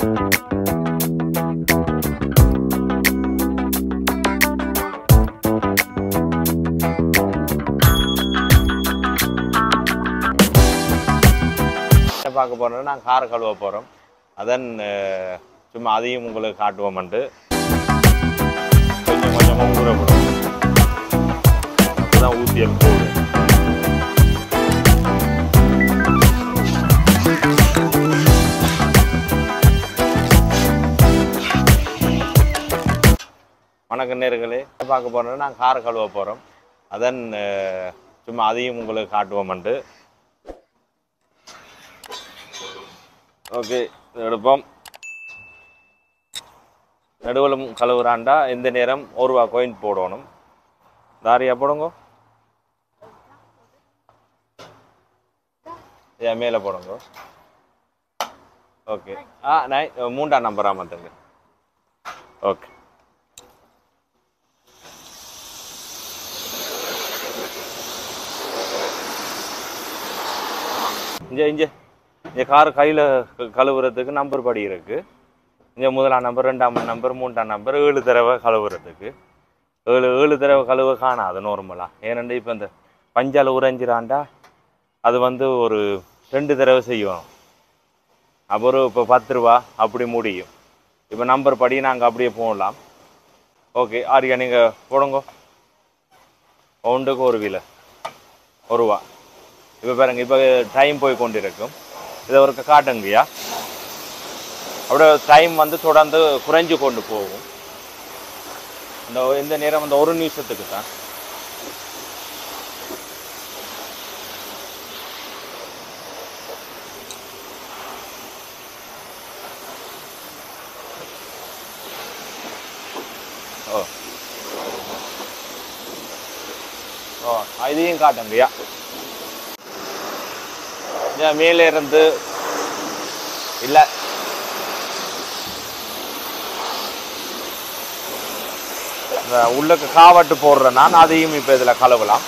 என்ன பார்க்க போறோம்னா நான் கார் கழுவ போகிறோம் அதன் அஹ், சும்மா அதையும் உங்களுக்கு காட்டுவோம்ட்டு கொஞ்சம் கொஞ்சமாக ஊறப்படும் அப்பதான் ஊற்றியல் போடும் வணக்கம் நேர்களே பார்க்க போறோம்னா நான் கார் கழுவ போகிறோம் அதன் அஹ், சும்மா அதையும் உங்களுக்கு காட்டுவோம்ட்டு ஓகே எடுப்போம் நடுவலும் கழுவுறாண்டா இந்த நேரம் ஒரு ரூபா கோயின் போடணும் தாரியா போடுங்க ஏன் மேலே போடுங்க ஓகே ஆ நை மூன்றாம் நம்பரா மாத்துங்க ஓகே இங்கே இங்கே இங்கே கார் கையில் கழுவுறதுக்கு நம்பர் படி இருக்கு இங்கே முதலாம் நம்பர் ரெண்டாம் நம்பர் மூன்றாம் நம்பர் ஏழு தடவை கழுவுறதுக்கு ஏழு ஏழு தடவை கழுவ காணாது நார்மலாக ஏனென்று இப்போ இந்த பஞ்சால் உறைஞ்சிராண்டா அது வந்து ஒரு ரெண்டு தடவை செய்வோம் அப்புறம் இப்போ பத்து ரூபா அப்படி முடியும் இப்போ நம்பர் படி நாங்கள் அப்படியே போகலாம் ஓகே ஆரியா நீங்கள் போடுங்க ஒன்றுக்கு ஒரு விலை ஒரு ரூபா இப்போ பாருங்க இப்போ டைம் போய் கொண்டிருக்கும் இதை ஒரு காட்டுங்கய்யா அப்படியே டைம் வந்து தொடர்ந்து குறைஞ்சு கொண்டு போகும் இந்த இந்த நேரம் அந்த ஒரு நிமிஷத்துக்கு தான் ஓ ஓ இதையும் காட்டுங்கய்யா இங்க மேலே இருந்து இல்லை இந்த உள்ளக்கு காவட்டு போடுறேன் நான் அதையும் இப்போ இதில் கழுவலாம்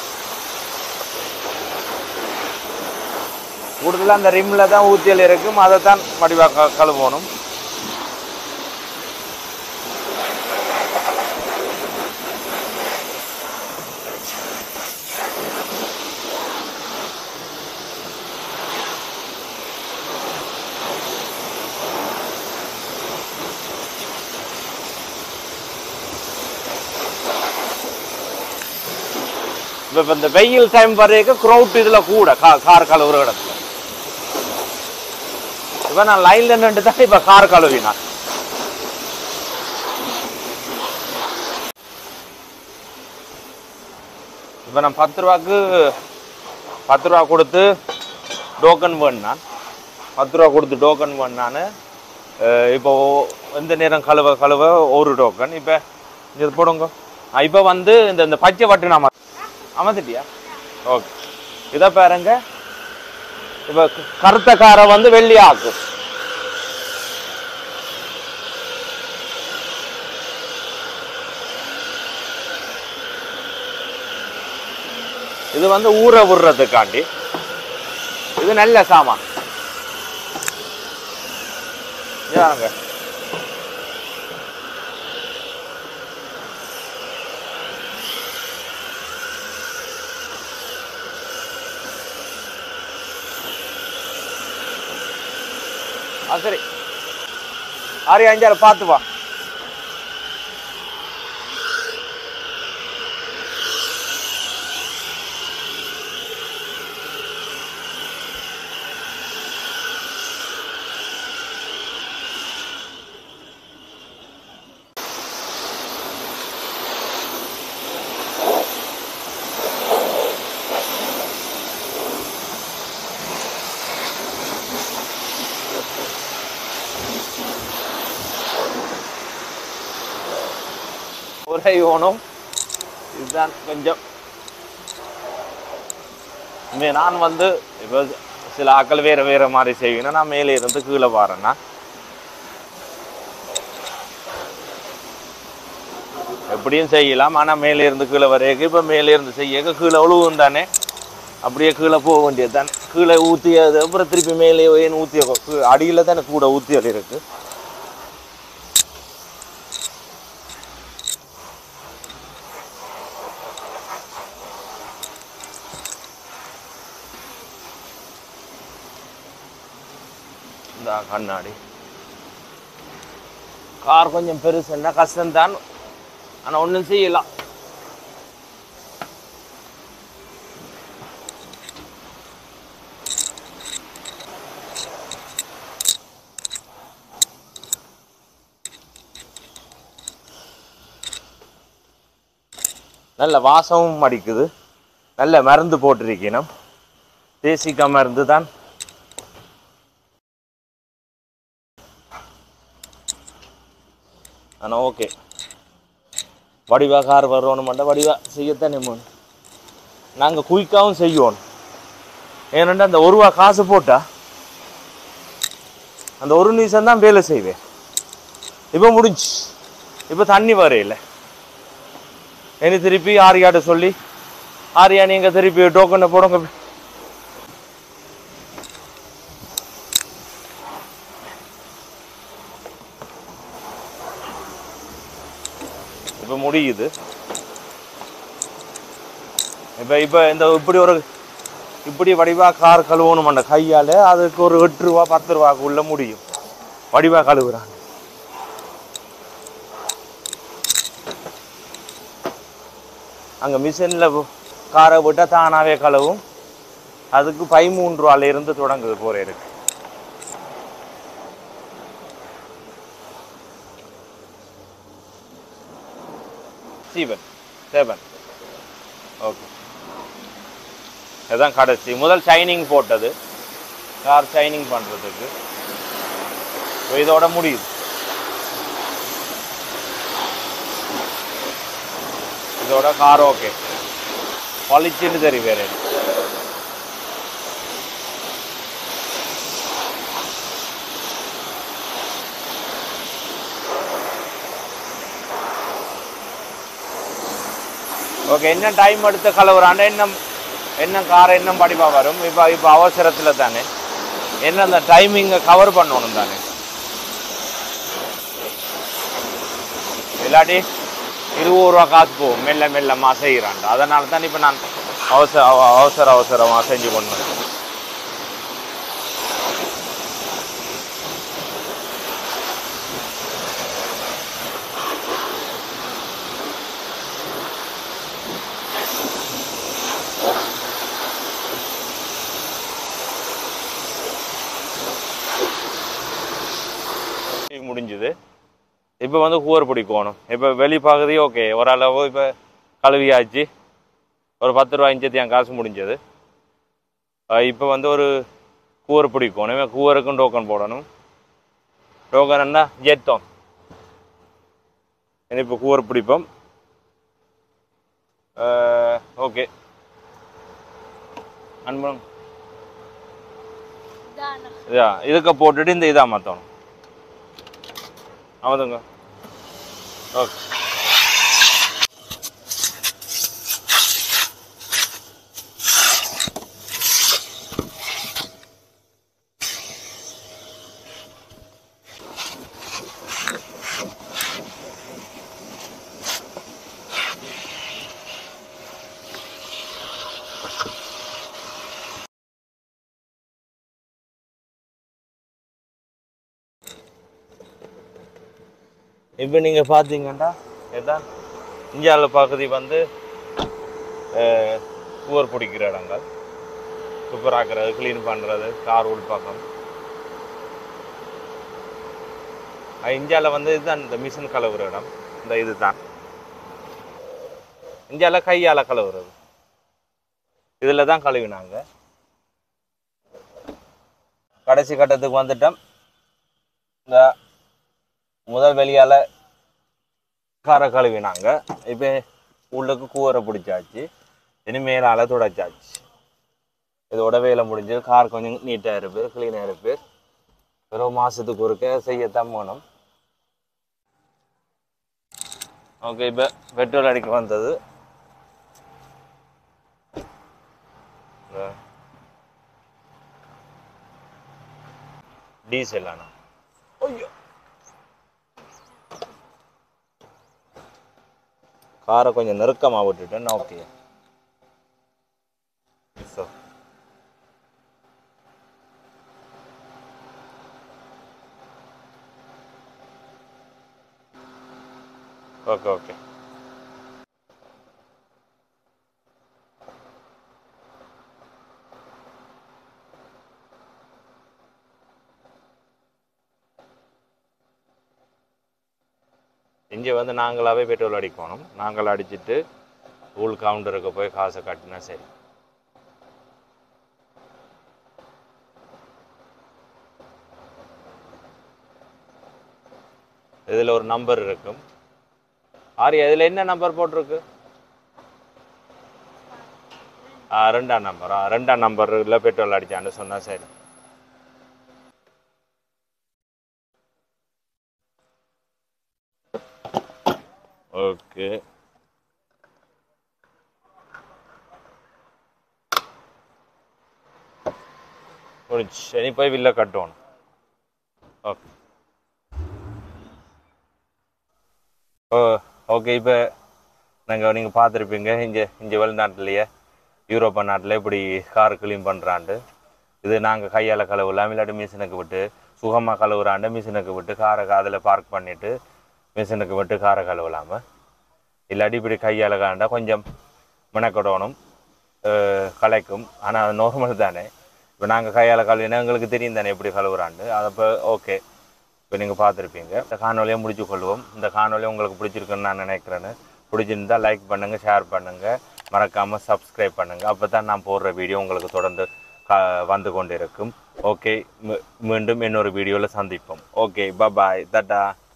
கூடுதலாக அந்த ரிம்மில் தான் ஊத்தியல் இருக்கும் அதை தான் வடிவாக க கழுவணும் இப்போ இப்போ இந்த வெயில் டைம் வரைக்கும் க்ரௌட் இதில் கூட கா கார் கழுவுற இடத்துல இப்போ நான் லைனில் நின்று தான் இப்போ கார் கழுவினான் இப்போ நான் பத்து ரூபாக்கு பத்து ரூபா கொடுத்து டோக்கன் வேணான் பத்து ரூபா கொடுத்து டோக்கன் வேணான்னு இப்போ எந்த நேரம் கழுவ கழுவ ஒரு டோக்கன் இப்போ இது போடுங்க இப்போ வந்து இந்த இந்த பச்சை வட்டு நாம அமர்ந்துட்டியா ஓகே இதை பாருங்க இப்போ கருத்த காரை வந்து வெள்ளி ஆக்கும் இது வந்து ஊற விடுறதுக்காண்டி இது நல்ல சாமான் இங்க வாங்க ஆ சரி ஆறு அஞ்சாறு பார்த்து வா ஒரே ஓணும் இதுதான் கொஞ்சம் இனிமே நான் வந்து இப்போ சில ஆக்கள் வேற வேற மாதிரி செய்வீங்கன்னா நான் மேலே இருந்து கீழே பாருன்னா எப்படியும் செய்யலாம் ஆனால் மேலே இருந்து கீழே வரையக்கு இப்போ மேலே இருந்து செய்யக்க கீழே உழுவும் தானே அப்படியே கீழே போக வேண்டியது தான் கீழே ஊற்றியது அப்புறம் திருப்பி மேலே ஏன் ஊற்றிய அடியில் தானே கூட ஊற்றியல் இருக்கு இந்த கண்ணாடி கார் கொஞ்சம் பெருசுன்னா கஷ்டம்தான் ஆனால் ஒன்றும் செய்யலாம் நல்ல வாசமும் அடிக்குது நல்ல மருந்து போட்டிருக்கணும் தேசிக்க மருந்து தான் ஆனால் ஓகே வடிவா கார் வரணுமெண்டா வடிவா செய்யத்தானே மோன் நாங்கள் குயிக்காகவும் செய்வோம் ஏனெண்டா அந்த ஒரு ரூபா காசு போட்டா அந்த ஒரு நிமிஷம் தான் வேலை செய்வேன் இப்போ முடிஞ்சு இப்போ தண்ணி வரையில இனி திருப்பி ஆரியாட்ட சொல்லி ஆரியா நீங்க திருப்பி டோக்கனை போடுங்க இப்போ முடியுது இப்போ இப்போ இந்த இப்படி ஒரு இப்படி வடிவா கார் கழுவணும் அந்த கையால் அதுக்கு ஒரு எட்டு ரூபா பத்து ரூபாக்குள்ள முடியும் வடிவா கழுவுறாங்க அங்கே மிஷினில் காரை விட்டால் தானாகவே கழுவும் அதுக்கு பதிமூன்று ரூபால இருந்து தொடங்குது போற இருக்கு சீவன் செவன் ஓகே இதுதான் கடைசி முதல் ஷைனிங் போட்டது கார் ஷைனிங் பண்ணுறதுக்கு இதோட முடியுது இதோட கார் ஓகே பளிச்சுன்னு தெரியும் வேற எனக்கு. ஓகே என்ன டைம் எடுத்து கலவுறாண்ட என்ன என்ன கார் என்ன படிப்பா வரும் இப்போ இப்போ அவசரத்தில் தானே என்ன அந்த டைமிங்கை கவர் பண்ணணும் தானே இல்லாட்டி இருபது ரூபா காசு போகும் மெல்ல மெல்லமாக செய்கிறான்டா அதனால தான் இப்போ நான் அவசர அவ- அவசர அவசரமாக செஞ்சு கொண்டு வந்தேன். இது முடிஞ்சுது இப்போ வந்து கூவர் பிடிக்கணும் இப்போ வெளி பகுதி ஓகே ஓரளவு இப்போ கழுவியாச்சு ஒரு பத்து ரூபா இஞ்சத்தி என் காசு முடிஞ்சது இப்போ வந்து ஒரு கூவர் பிடிக்கணும் இவன் கூவருக்கும் டோக்கன் போடணும் டோக்கன் என்ன ஜெத்தோம் இப்போ கூவர் பிடிப்போம் ஓகே அன்பம் தானா இதா இதுக்கு போட்டுட்டு இந்த இதா மாற்றணும் ஆமாதுங்க ஓகே இப்போ நீங்கள் பார்த்தீங்கன்னா இதான் இந்தியாவில் பகுதி வந்து அஹ், கூவர் பிடிக்கிற இடங்கள் சூப்பராக்குறது க்ளீன் பண்ணுறது கார் உள்பக்கம் இந்தியாவில் வந்து இதுதான் இந்த மிஷின் கழுவுற இடம் இந்த இதுதான் இந்தியாவில் கையால் கழுவுறது இதில் தான் கழுவினாங்க கடைசி கட்டத்துக்கு வந்துட்டோம் இந்த முதல் வெளியால் காரை கழுவினாங்க இப்போ உள்ளுக்கு கூரை பிடிச்சாச்சு இனி மேலால் துடைச்சாச்சு இதோட வேலை முடிஞ்சு கார் கொஞ்சம் நீட்டாக இருப்பு க்ளீனாக இருப்பு வெறும் மாதத்துக்கு ஒருக்க செய்யத்தான் போனோம் ஓகே இப்போ பெட்ரோல் அடிக்க வந்தது டீசல் ஆனால் ஐயோ காரை கொஞ்சம் நெருக்கமாக விட்டுட்டேன் ஓகே ஸோ ஓகே ஓகே இங்கே வந்து நாங்களாவே பெட்ரோல் அடிக்கணும் நாங்கள் அடிச்சிட்டு ஊல் கவுண்டருக்கு போய் காசை கட்டினா சரி இதில் ஒரு நம்பர் இருக்கும் ஆரியா இதில் என்ன நம்பர் போட்டிருக்கு ஆ ரெண்டாம் நம்பர் ஆ ரெண்டாம் நம்பரில் பெட்ரோல் அடிச்சான்னு சொன்னால் சரி ஓகே முடிஞ்சு இனி போய் வில்ல கட்டணும் ஓகே ஓ ஓகே இப்போ நாங்கள் நீங்கள் பார்த்துருப்பீங்க இங்கே இங்கே வெளிநாட்டிலேயே யூரோப்பா நாட்டில் இப்படி கார் க்ளீன் பண்ணுறாண்டு இது நாங்கள் கையால் கழுவலாம் இல்லாட்டி மிஷினுக்கு விட்டு சுகமாக கழுவுறாண்டு மிஷினுக்கு விட்டு காரை அதில் பார்க் பண்ணிவிட்டு மிஷினுக்கு விட்டு காரை கழுவலாமல் இல்லாட்டி இப்படி கையால் காண்டா கொஞ்சம் மெனக்கடணும் அஹ் கலைக்கும் ஆனால் அது நார்மல் தானே இப்போ நாங்கள் கையால் கழுவினா எங்களுக்கு தெரியும் தானே எப்படி கழுவுறாண்டு அதை இப்போ ஓகே இப்போ நீங்கள் பார்த்துருப்பீங்க இந்த காணொலியை முடிச்சு கொள்வோம் இந்த காணொலி உங்களுக்கு பிடிச்சிருக்குன்னு நான் நினைக்கிறேன்னு பிடிச்சிருந்தா லைக் பண்ணுங்கள் ஷேர் பண்ணுங்கள் மறக்காமல் சப்ஸ்கிரைப் பண்ணுங்கள் அப்போ தான் நான் போடுற வீடியோ உங்களுக்கு தொடர்ந்து கா வந்து கொண்டு இருக்கும் ஓகே மீண்டும் இன்னொரு வீடியோவில் சந்திப்போம் ஓகே பபாய் தட்டா